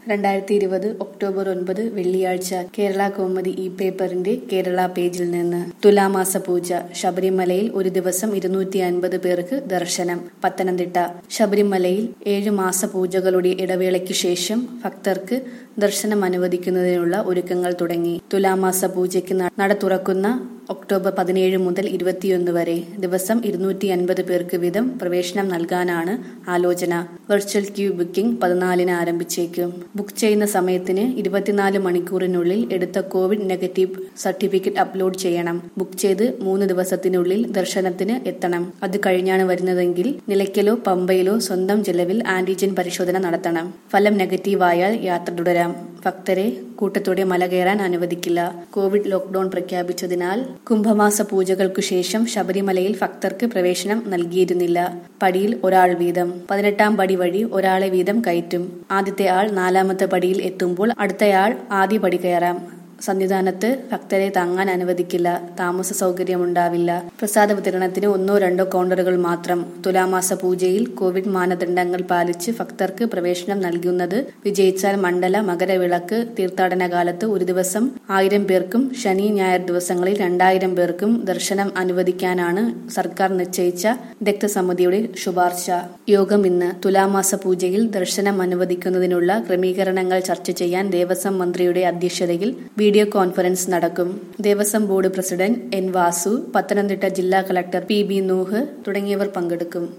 രണ്ടായിരത്തി ഇരുപത് ഒക്ടോബർ ഒൻപത് വെള്ളിയാഴ്ച കേരള കൗമുദി ഈ പേപ്പറിന്റെ കേരള പേജിൽ നിന്ന് തുലാമാസ പൂജ ശബരിമലയിൽ ഒരു ദിവസം ഇരുന്നൂറ്റി അൻപത് പേർക്ക് ദർശനം പത്തനംതിട്ട ശബരിമലയിൽ ഏഴു മാസ പൂജകളുടെ ഇടവേളയ്ക്ക് ശേഷം ഭക്തർക്ക് ദർശനം അനുവദിക്കുന്നതിനുള്ള ഒരുക്കങ്ങൾ തുടങ്ങി തുലാമാസ പൂജയ്ക്ക് ന- നട തുറക്കുന്ന ഒക്ടോബർ പതിനേഴ് മുതൽ ഇരുപത്തിയൊന്ന് വരെ ദിവസം ഇരുന്നൂറ്റി അൻപത് പേർക്ക് വീതം പ്രവേശനം നൽകാനാണ് ആലോചന വെർച്വൽ ക്യൂ ബുക്കിംഗ് പതിനാലിന് ആരംഭിച്ചേക്കും ബുക്ക് ചെയ്യുന്ന സമയത്തിന് ഇരുപത്തിനാല് മണിക്കൂറിനുള്ളിൽ എടുത്ത കോവിഡ് നെഗറ്റീവ് സർട്ടിഫിക്കറ്റ് അപ്ലോഡ് ചെയ്യണം ബുക്ക് ചെയ്ത് മൂന്ന് ദിവസത്തിനുള്ളിൽ ദർശനത്തിന് എത്തണം അത് കഴിഞ്ഞാണ് വരുന്നതെങ്കിൽ നിലയ്ക്കലോ പമ്പയിലോ സ്വന്തം ചെലവിൽ ആന്റിജൻ പരിശോധന നടത്തണം ഫലം നെഗറ്റീവായാൽ യാത്ര തുടരാം ഭക്തരെ കൂട്ടത്തോടെ മല കയറാൻ അനുവദിക്കില്ല കോവിഡ് ലോക്ഡൌൺ പ്രഖ്യാപിച്ചതിനാൽ കുംഭമാസ പൂജകൾക്കു ശേഷം ശബരിമലയിൽ ഭക്തർക്ക് പ്രവേശനം നൽകിയിരുന്നില്ല പടിയിൽ ഒരാൾ വീതം പതിനെട്ടാം പടി വഴി ഒരാളെ വീതം കയറ്റും ആദ്യത്തെ ആൾ നാലാമത്തെ പടിയിൽ എത്തുമ്പോൾ അടുത്തയാൾ ആദ്യ പടി കയറാം സന്നിധാനത്ത് ഭക്തരെ തങ്ങാൻ അനുവദിക്കില്ല താമസ സൗകര്യമുണ്ടാവില്ല പ്രസാദ വിതരണത്തിന് ഒന്നോ രണ്ടോ കൗണ്ടറുകൾ മാത്രം തുലാമാസ പൂജയിൽ കോവിഡ് മാനദണ്ഡങ്ങൾ പാലിച്ച് ഭക്തർക്ക് പ്രവേശനം നൽകുന്നത് വിജയിച്ചാൽ മണ്ഡല മകരവിളക്ക് തീർത്ഥാടന കാലത്ത് ഒരു ദിവസം ആയിരം പേർക്കും ശനി ഞായർ ദിവസങ്ങളിൽ രണ്ടായിരം പേർക്കും ദർശനം അനുവദിക്കാനാണ് സർക്കാർ നിശ്ചയിച്ച രക്തസമിതിയുടെ ശുപാർശ യോഗം ഇന്ന് തുലാമാസ പൂജയിൽ ദർശനം അനുവദിക്കുന്നതിനുള്ള ക്രമീകരണങ്ങൾ ചർച്ച ചെയ്യാൻ ദേവസ്വം മന്ത്രിയുടെ അധ്യക്ഷതയിൽ വീഡിയോ കോൺഫറൻസ് നടക്കും Devaswom board president N Vasu Pathanamthitta ജില്ലാ കളക്ടർ പി ബി നൂഹ് തുടങ്ങിയവർ പങ്കെടുക്കും